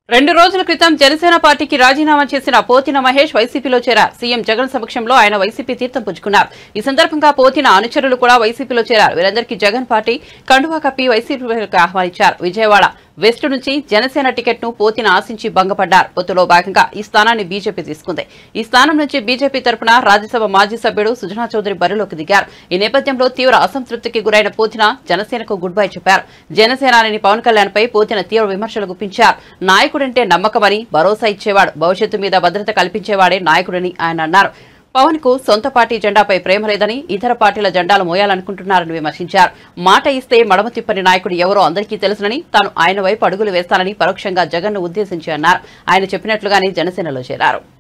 రెండు రోజుల క్రితం జనసేన పార్టీకి రాజీనామా చేసిన పోతిన మహేష్ వైసీపీలో చేరారు సీఎం జగన్ సమక్షంలో ఆయన వైసీపీ తీర్థం పుచ్చుకున్నారు ఈ సందర్భంగా పోతిన అనుచరులు కూడా వైసీపీలో చేరారు వీరందరికీ జగన్ పార్టీ కండువా కప్పి వైసీపీలోకి ఆహ్వానించారు విజయవాడ వెస్ట్ నుంచి జనసేన టికెట్ ను పోతిన ఆశించి భంగపడ్డారు పొత్తులో భాగంగా ఈ స్థానాన్ని బీజేపీ తీసుకుంది ఈ స్థానం నుంచి బీజేపీ తరపున రాజ్యసభ మాజీ సభ్యుడు సుజనా చౌదరి బరిలోకి దిగారు ఈ నేపథ్యంలో తీవ్ర అసంతృప్తికి గురైన పోతిన జనసేనకు గుడ్ బై చెప్పారు జనసేనాని పవన్ కళ్యాణ్ పై పోతిన తీవ్ర విమర్శలు గుప్పించారు నాయకుడంటే నమ్మకమని భరోసా ఇచ్చేవాడు భవిష్యత్తు మీద భద్రత కల్పించేవాడే నాయకుడని ఆయన అన్నారు పవన్ కు సొంత పార్టీ జెండాపై ప్రేమ లేదని ఇతర పార్టీల జెండాలు మోయాలనుకుంటున్నారని విమర్శించారు మాట ఇస్తే మడమ తిప్పని నాయకుడు ఎవరో అందరికీ తెలుసునని తాను ఆయన వైపు అడుగులు వేస్తానని పరోక్షంగా జగన్ ను ఉద్దేశించి అన్నారు ఆయన చెప్పినట్లుగానే జనసేనలో చేరారు